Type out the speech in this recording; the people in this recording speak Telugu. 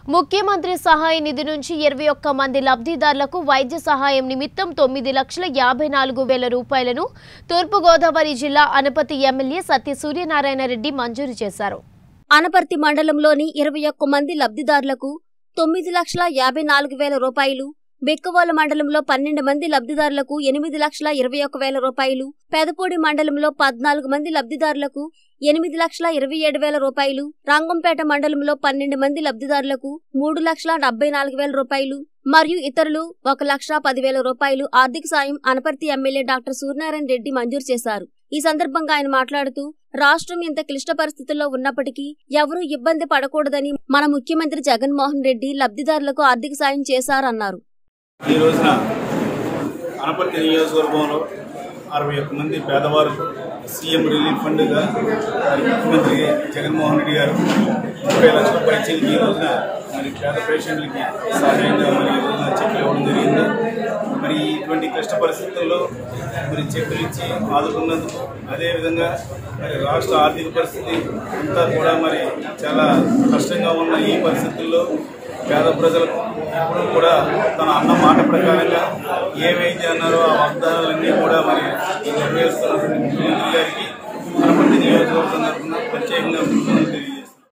ముఖ్యమంత్రి సహాయ నిధి నుంచి ఇరవై ఒక్క మంది లబ్ధిదారులకు వైద్య సహాయం నిమిత్తం తొమ్మిది లక్షల యాభై నాలుగు వేల రూపాయలను తూర్పుగోదావరి జిల్లా అనపతి ఎమ్మెల్యే సత్య సూర్యనారాయణ రెడ్డి మంజూరు చేశారు అనపర్తి మండలంలోని ఇరవై ఒక్క మంది లబ్ధిదారులకు తొమ్మిది లక్షల యాభై నాలుగు వేల రూపాయలు బెక్కవోలు మండలంలో పన్నెండు మంది లబ్ధిదారులకు ఎనిమిది లక్షల ఇరవై ఒక్క వేల రూపాయలు పెదపూడి మండలంలో పద్నాలుగు మంది లబ్ధిదారులకు ఎనిమిది లక్షల ఇరవై ఏడు వేల రూపాయలు రంగంపేట మండలంలో పన్నెండు మంది లబ్ధిదారులకు మూడు లక్షల డెబ్బై నాలుగు వేల రూపాయలు మరియు ఇతరులు ఒక లక్ష పదివేల రూపాయలు ఆర్థిక సాయం అనపర్తి ఎమ్మెల్యే డాక్టర్ సూర్యనారాయణ రెడ్డి మంజూరు చేశారు ఈ సందర్భంగా ఆయన మాట్లాడుతూ రాష్ట్రం ఇంత క్లిష్ట పరిస్థితుల్లో ఉన్నప్పటికీ ఎవరూ ఇబ్బంది పడకూడదని మన ముఖ్యమంత్రి జగన్మోహన్ రెడ్డి లబ్ధిదారులకు ఆర్థిక సాయం చేశారన్నారు ఈ రోజున అనపర్తి నియోజకవర్గంలో అరవై ఒక్క మంది పేదవారు సీఎం రిలీఫ్ ఫండ్గా మరి ముఖ్యమంత్రి జగన్మోహన్ రెడ్డి గారు ముప్పై లక్షల పైచీలకి ఈ రోజున మరి పేద పేషెంట్లకి సహాయంగా మరి ఈ రోజున చెక్లు ఇవ్వడం జరిగింది మరి ఇటువంటి క్లిష్ట పరిస్థితుల్లో మరి చెక్కులు ఇచ్చి ఆదుకున్నందుకు అదేవిధంగా మరి రాష్ట్ర ఆర్థిక పరిస్థితి అంతా కూడా మరి చాలా కష్టంగా ఉన్న ఈ పరిస్థితుల్లో పేద ప్రజలకు ఎప్పుడూ కూడా తన అన్న మాట ప్రకారంగా ఏవైతే అన్నారో ఆ వాగ్దానాలన్నీ కూడా మరి ఈ నెరవేరుస్తున్నటువంటి ముఖ్యమంత్రి గారికి అనపర్తి నియోజకవర్గం తరఫున ప్రత్యేకంగా